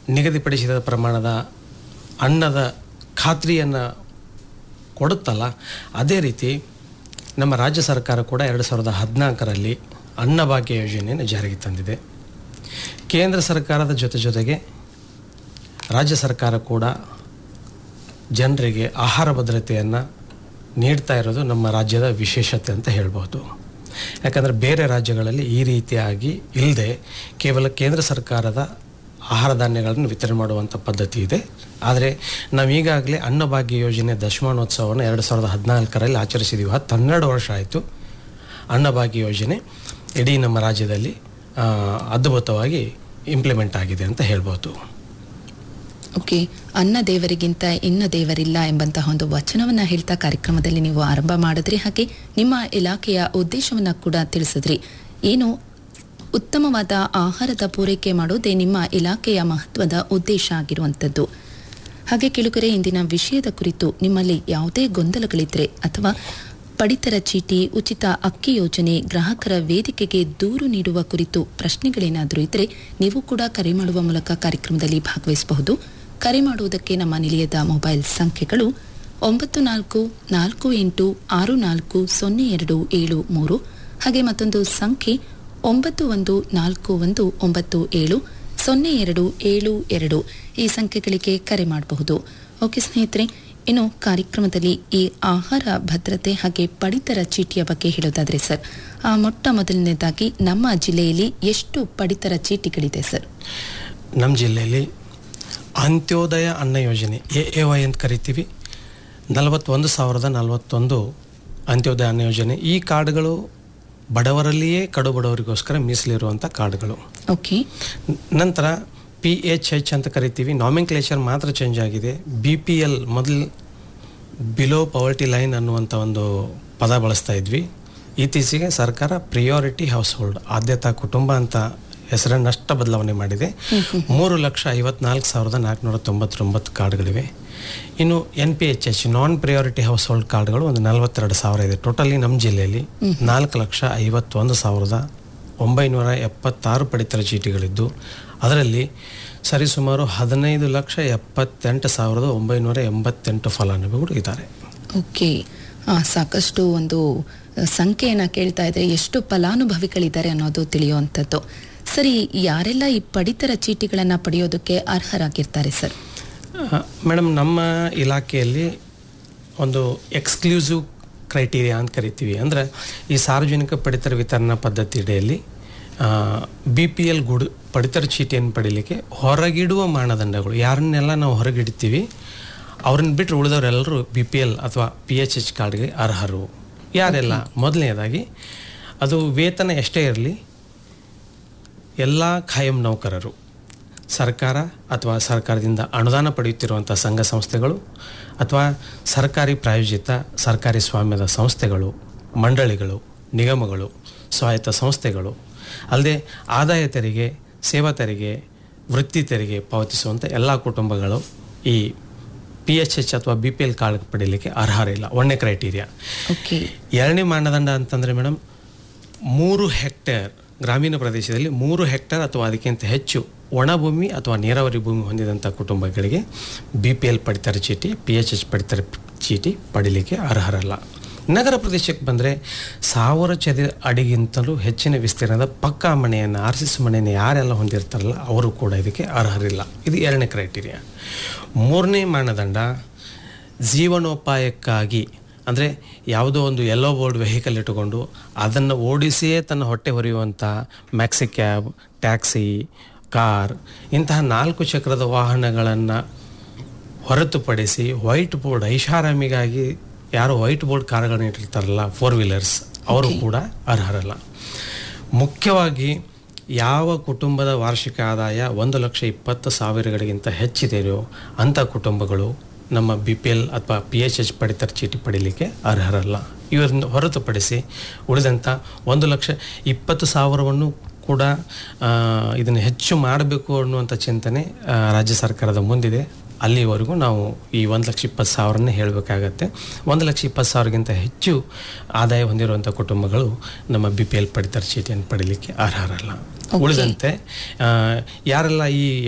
ನಿಗದಿಪಡಿಸಿದ ಪ್ರಮಾಣದ ಅನ್ನದ ಖಾತ್ರಿಯನ್ನು ಕೊಡುತ್ತಲ್ಲ ಅದೇ ರೀತಿ ನಮ್ಮ ರಾಜ್ಯ ಸರ್ಕಾರ ಕೂಡ ಎರಡು ಸಾವಿರದ ಹದಿನಾಲ್ಕರಲ್ಲಿ ಅನ್ನಭಾಗ್ಯ ಯೋಜನೆಯನ್ನು ಜಾರಿಗೆ ತಂದಿದೆ ಕೇಂದ್ರ ಸರ್ಕಾರದ ಜೊತೆ ಜೊತೆಗೆ ರಾಜ್ಯ ಸರ್ಕಾರ ಕೂಡ ಜನರಿಗೆ ಆಹಾರ ಭದ್ರತೆಯನ್ನು ನೀಡ್ತಾ ಇರೋದು ನಮ್ಮ ರಾಜ್ಯದ ವಿಶೇಷತೆ ಅಂತ ಹೇಳ್ಬೋದು ಯಾಕಂದರೆ ಬೇರೆ ರಾಜ್ಯಗಳಲ್ಲಿ ಈ ರೀತಿಯಾಗಿ ಇಲ್ಲದೆ ಕೇವಲ ಕೇಂದ್ರ ಸರ್ಕಾರದ ಆಹಾರ ಧಾನ್ಯಗಳನ್ನು ವಿತರಣೆ ಮಾಡುವಂಥ ಪದ್ಧತಿ ಇದೆ ಆದರೆ ನಾವು ಈಗಾಗಲೇ ಅನ್ನಭಾಗ್ಯ ಯೋಜನೆ ದಶಮಾನೋತ್ಸವವನ್ನು ಎರಡು ಸಾವಿರದ ಹದಿನಾಲ್ಕರಲ್ಲಿ ಆಚರಿಸಿದ್ದೀವಿ ಹತ್ತು ಹನ್ನೆರಡು ವರ್ಷ ಆಯಿತು ಅನ್ನಭಾಗ್ಯ ಯೋಜನೆ ಇಡೀ ನಮ್ಮ ರಾಜ್ಯದಲ್ಲಿ ಆ, ಅದ್ಭುತವಾಗಿ ಇಂಪ್ಲಿಮೆಂಟ್ ಆಗಿದೆ ಅಂತ ಹೇಳ್ಬೋದು ಓಕೆ ಅನ್ನ ದೇವರಿಗಿಂತ ಇನ್ನ ದೇವರಿಲ್ಲ ಎಂಬಂತಹ ಒಂದು ವಚನವನ್ನ ಹೇಳ್ತಾ ಕಾರ್ಯಕ್ರಮದಲ್ಲಿ ನೀವು ಆರಂಭ ಮಾಡಿದ್ರಿ ಹಾಗೆ ನಿಮ್ಮ ಇಲಾಖೆಯ ಉದ್ದೇಶವನ್ನ ಕೂಡ ತಿಳಿಸಿದ್ರಿ ಏನು ಉತ್ತಮವಾದ ಆಹಾರದ ಪೂರೈಕೆ ಮಾಡೋದೇ ನಿಮ್ಮ ಇಲಾಖೆಯ ಮಹತ್ವದ ಉದ್ದೇಶ ಆಗಿರುವಂಥದ್ದು ಹಾಗೆ ಕೆಳಗರೆ ಇಂದಿನ ವಿಷಯದ ಕುರಿತು ನಿಮ್ಮಲ್ಲಿ ಯಾವುದೇ ಗೊಂದಲಗಳಿದ್ರೆ ಅಥವಾ ಪಡಿತರ ಚೀಟಿ ಉಚಿತ ಅಕ್ಕಿ ಯೋಜನೆ ಗ್ರಾಹಕರ ವೇದಿಕೆಗೆ ದೂರು ನೀಡುವ ಕುರಿತು ಪ್ರಶ್ನೆಗಳೇನಾದರೂ ಇದ್ದರೆ ನೀವು ಕೂಡ ಕರೆ ಮಾಡುವ ಮೂಲಕ ಕಾರ್ಯಕ್ರಮದಲ್ಲಿ ಭಾಗವಹಿಸಬಹುದು ಕರೆ ಮಾಡುವುದಕ್ಕೆ ನಮ್ಮ ನಿಲಯದ ಮೊಬೈಲ್ ಸಂಖ್ಯೆಗಳು ಒಂಬತ್ತು ನಾಲ್ಕು ನಾಲ್ಕು ಎಂಟು ಆರು ನಾಲ್ಕು ಸೊನ್ನೆ ಎರಡು ಏಳು ಮೂರು ಹಾಗೆ ಮತ್ತೊಂದು ಸಂಖ್ಯೆ ಒಂಬತ್ತು ಒಂದು ನಾಲ್ಕು ಒಂದು ಒಂಬತ್ತು ಏಳು ಸೊನ್ನೆ ಎರಡು ಏಳು ಎರಡು ಈ ಸಂಖ್ಯೆಗಳಿಗೆ ಕರೆ ಮಾಡಬಹುದು ಓಕೆ ಸ್ನೇಹಿತರೆ ಇನ್ನು ಕಾರ್ಯಕ್ರಮದಲ್ಲಿ ಈ ಆಹಾರ ಭದ್ರತೆ ಹಾಗೆ ಪಡಿತರ ಚೀಟಿಯ ಬಗ್ಗೆ ಹೇಳೋದಾದ್ರೆ ಸರ್ ಆ ಮೊಟ್ಟ ಮೊದಲನೇದಾಗಿ ನಮ್ಮ ಜಿಲ್ಲೆಯಲ್ಲಿ ಎಷ್ಟು ಪಡಿತರ ಚೀಟಿಗಳಿದೆ ಸರ್ ನಮ್ಮ ಜಿಲ್ಲೆಯಲ್ಲಿ ಅಂತ್ಯೋದಯ ಅನ್ನ ಯೋಜನೆ ಎ ಎ ವೈ ಅಂತ ಕರಿತೀವಿ ನಲವತ್ತೊಂದು ಸಾವಿರದ ನಲವತ್ತೊಂದು ಅಂತ್ಯೋದಯ ಅನ್ನ ಯೋಜನೆ ಈ ಕಾರ್ಡ್ಗಳು ಬಡವರಲ್ಲಿಯೇ ಕಡು ಬಡವರಿಗೋಸ್ಕರ ಮೀಸಲಿರುವಂಥ ಕಾರ್ಡ್ಗಳು ಓಕೆ ನ- ನಂತರ ಪಿ ಎಚ್ ಎಚ್ ಅಂತ ಕರಿತೀವಿ ನಾಮಿಂಕ್ಲೇಚರ್ ಮಾತ್ರ ಚೇಂಜ್ ಆಗಿದೆ ಬಿ ಪಿ ಎಲ್ ಮೊದಲು ಬಿಲೋ ಪವರ್ಟಿ ಲೈನ್ ಅನ್ನುವಂಥ ಒಂದು ಪದ ಬಳಸ್ತಾ ಇದ್ವಿ ಇತ್ತೀಚೆಗೆ ಸರ್ಕಾರ ಪ್ರಿಯಾರಿಟಿ ಹೌಸ್ ಹೋಲ್ಡ್ ಆದ್ಯತಾ ಕುಟುಂಬ ಅಂತ ಹೆಸರನ್ನಷ್ಟ ಬದಲಾವಣೆ ಮಾಡಿದೆ ಮೂರು ಲಕ್ಷ ಐವತ್ನಾಲ್ಕು ಸಾವಿರದ ನಾಲ್ಕುನೂರ ತೊಂಬತ್ತೊಂಬತ್ತು ಕಾರ್ಡ್ಗಳಿವೆ ಇನ್ನು N P H H non priority household ಕಾರ್ಡ್ಗಳು ಒಂದು ನಲವತ್ತೆರಡು ಸಾವಿರ ಇದೆ ಟೋಟಲಿ ನಮ್ಮ ಜಿಲ್ಲೆಯಲ್ಲಿ ನಾಲ್ಕು ಲಕ್ಷ ಐವತ್ತೊಂದು ಸಾವಿರದ ಒಂಬೈನೂರ ಎಪ್ಪತ್ತಾರು ಪಡಿತರ ಚೀಟಿಗಳಿದ್ದು ಅದರಲ್ಲಿ ಸರಿಸುಮಾರು ಹದಿನೈದು ಲಕ್ಷ ಎಪ್ಪತ್ತೆಂಟು ಸಾವಿರದ ಒಂಬೈನೂರ ಎಂಬತ್ತೆಂಟು ಫಲಾನುಭವಿಗಳು ಇದ್ದಾರೆ ಓಕೆ ಆ, ಸಾಕಷ್ಟು ಒಂದು ಆ, ಸಂಖ್ಯೆಯನ್ನ ಕೇಳ್ತಾ ಇದ್ರೆ ಎಷ್ಟು ಫಲಾನುಭವಿಗಳಿದ್ದಾರೆ ಅನ್ನೋದು ತಿಳಿಯುವಂಥದ್ದು ಸರಿ ಯಾರೆಲ್ಲ ಈ ಪಡಿತರ ಚೀಟಿಗಳನ್ನ ಪಡೆಯೋದಕ್ಕೆ ಅರ್ಹರಾಗಿರ್ತಾರೆ ಸರ್ ಮೇಡಮ್ ನಮ್ಮ ಇಲಾಖೆಯಲ್ಲಿ ಒಂದು ಎಕ್ಸ್ಕ್ಲೂಸಿವ್ ಕ್ರೈಟೀರಿಯಾ ಅಂತ ಕರಿತೀವಿ ಅಂದರೆ ಈ ಸಾರ್ವಜನಿಕ ಪಡಿತರ ವಿತರಣಾ ಪದ್ಧತಿ ಅಡಿಯಲ್ಲಿ ಬಿ ಪಿ ಎಲ್ ಗುಡ್ ಪಡಿತರ ಚೀಟಿಯನ್ನು ಪಡೀಲಿಕ್ಕೆ ಹೊರಗಿಡುವ ಮಾನದಂಡಗಳು ಯಾರನ್ನೆಲ್ಲ ನಾವು ಹೊರಗಿಡ್ತೀವಿ ಅವ್ರನ್ನ ಬಿಟ್ಟರೆ ಉಳಿದವರೆಲ್ಲರೂ ಬಿ ಪಿ ಎಲ್ ಅಥವಾ ಪಿ ಎಚ್ ಎಚ್ ಕಾರ್ಡ್ಗೆ ಅರ್ಹರು ಯಾರೆಲ್ಲ ಮೊದಲನೇದಾಗಿ ಅದು ವೇತನ ಎಷ್ಟೇ ಇರಲಿ ಎಲ್ಲ ಖಾಯಂ ನೌಕರರು ಸರ್ಕಾರ ಅಥವಾ ಸರ್ಕಾರದಿಂದ ಅನುದಾನ ಪಡೆಯುತ್ತಿರುವಂಥ ಸಂಘ ಸಂಸ್ಥೆಗಳು ಅಥವಾ ಸರ್ಕಾರಿ ಪ್ರಾಯೋಜಿತ ಸರ್ಕಾರಿ ಸ್ವಾಮ್ಯದ ಸಂಸ್ಥೆಗಳು ಮಂಡಳಿಗಳು ನಿಗಮಗಳು ಸ್ವಾಯತ್ತ ಸಂಸ್ಥೆಗಳು ಅಲ್ಲದೆ ಆದಾಯ ತೆರಿಗೆ ಸೇವಾ ತೆರಿಗೆ ವೃತ್ತಿ ತೆರಿಗೆ ಪಾವತಿಸುವಂಥ ಎಲ್ಲ ಕುಟುಂಬಗಳು ಈ ಪಿ ಎಚ್ ಎಚ್ ಅಥವಾ ಬಿ ಪಿ ಎಲ್ ಕಾರ್ಡ್ ಪಡೀಲಿಕ್ಕೆ ಅರ್ಹರಿಲ್ಲ ಒಂದನೇ ಕ್ರೈಟೀರಿಯಾ ಓಕೆ ಎರಡನೇ ಮಾನದಂಡ ಅಂತಂದರೆ ಮೇಡಮ್ ಮೂರು ಹೆಕ್ಟೇರ್ ಗ್ರಾಮೀಣ ಪ್ರದೇಶದಲ್ಲಿ ಮೂರು ಹೆಕ್ಟೇರ್ ಅಥವಾ ಅದಕ್ಕಿಂತ ಹೆಚ್ಚು ಒಣ ಭೂಮಿ ಅಥವಾ ನೀರಾವರಿ ಭೂಮಿ ಹೊಂದಿದಂಥ ಕುಟುಂಬಗಳಿಗೆ ಬಿ ಪಿ ಎಲ್ ಪಡಿತರ ಚೀಟಿ ಪಿ ಎಚ್ ಎಚ್ ಪಡಿತರ ಚೀಟಿ ಪಡಿಲಿಕ್ಕೆ ಅರ್ಹರಲ್ಲ ನಗರ ಪ್ರದೇಶಕ್ಕೆ ಬಂದರೆ ಸಾವಿರ ಚದರ ಅಡಿಗಿಂತಲೂ ಹೆಚ್ಚಿನ ವಿಸ್ತೀರ್ಣದ ಪಕ್ಕಾ ಮನೆಯನ್ನು ಆರ್ ಸಿ ಸಿ ಮನೆಯನ್ನು ಯಾರೆಲ್ಲ ಹೊಂದಿರ್ತಾರಲ್ಲ ಅವರು ಕೂಡ ಇದಕ್ಕೆ ಅರ್ಹರಿಲ್ಲ ಇದು ಎರಡನೇ ಕ್ರೈಟೀರಿಯಾ ಮೂರನೇ ಮಾನದಂಡ ಜೀವನೋಪಾಯಕ್ಕಾಗಿ ಅಂದರೆ ಯಾವುದೋ ಒಂದು ಎಲ್ಲೋ ಬೋರ್ಡ್ ವೆಹಿಕಲ್ ಇಟ್ಟುಕೊಂಡು ಅದನ್ನು ಓಡಿಸಿಯೇ ತನ್ನ ಹೊಟ್ಟೆ ಹೊರೆಯುವಂಥ ಮ್ಯಾಕ್ಸಿ ಕ್ಯಾಬ್ ಟ್ಯಾಕ್ಸಿ ಕಾರ್ ಇಂತಹ ನಾಲ್ಕು ಚಕ್ರದ ವಾಹನಗಳನ್ನು ಹೊರತುಪಡಿಸಿ ವೈಟ್ ಬೋರ್ಡ್ ಐಷಾರಾಮಿಗಾಗಿ ಯಾರು ವೈಟ್ ಬೋರ್ಡ್ ಕಾರ್ಗಳನ್ನು ಇಟ್ಟಿರ್ತಾರಲ್ಲ ಫೋರ್ ವೀಲರ್ಸ್ ಅವರು ಕೂಡ ಅರ್ಹರಲ್ಲ ಮುಖ್ಯವಾಗಿ ಯಾವ ಕುಟುಂಬದ ವಾರ್ಷಿಕ ಆದಾಯ ಒಂದು ಲಕ್ಷ ಇಪ್ಪತ್ತು ಸಾವಿರಗಳಿಗಿಂತ ಹೆಚ್ಚಿದೆಯೋ ಅಂಥ ಕುಟುಂಬಗಳು ನಮ್ಮ ಬಿ ಪಿ ಎಲ್ ಅಥವಾ ಪಿ ಎಚ್ ಎಚ್ ಪಡಿತರ ಚೀಟಿ ಪಡೀಲಿಕ್ಕೆ ಅರ್ಹರಲ್ಲ ಇವರನ್ನು ಹೊರತುಪಡಿಸಿ ಉಳಿದಂಥ ಒಂದು ಲಕ್ಷ ಇಪ್ಪತ್ತು ಸಾವಿರವನ್ನು ಕೂಡ ಆ, ಇದನ್ನು ಹೆಚ್ಚು ಮಾಡಬೇಕು ಅನ್ನುವಂಥ ಚಿಂತನೆ ಆ, ರಾಜ್ಯ ಸರ್ಕಾರದ ಮುಂದಿದೆ ಅಲ್ಲಿವರೆಗೂ ನಾವು ಈ ಒಂದು ಲಕ್ಷ ಇಪ್ಪತ್ತು ಸಾವಿರನೇ ಹೇಳಬೇಕಾಗತ್ತೆ ಒಂದು ಲಕ್ಷ ಇಪ್ಪತ್ತು ಸಾವಿರಗಿಂತ ಹೆಚ್ಚು ಆದಾಯ ಹೊಂದಿರುವಂಥ ಕುಟುಂಬಗಳು ನಮ್ಮ ಬಿ ಪಿ ಎಲ್ ಪಡಿತರ ಚೀಟಿಯನ್ನು ಪಡೀಲಿಕ್ಕೆ ಅರ್ಹರಲ್ಲ ಉಳಿದಂತೆ ಆ, ಯಾರೆಲ್ಲ ಈ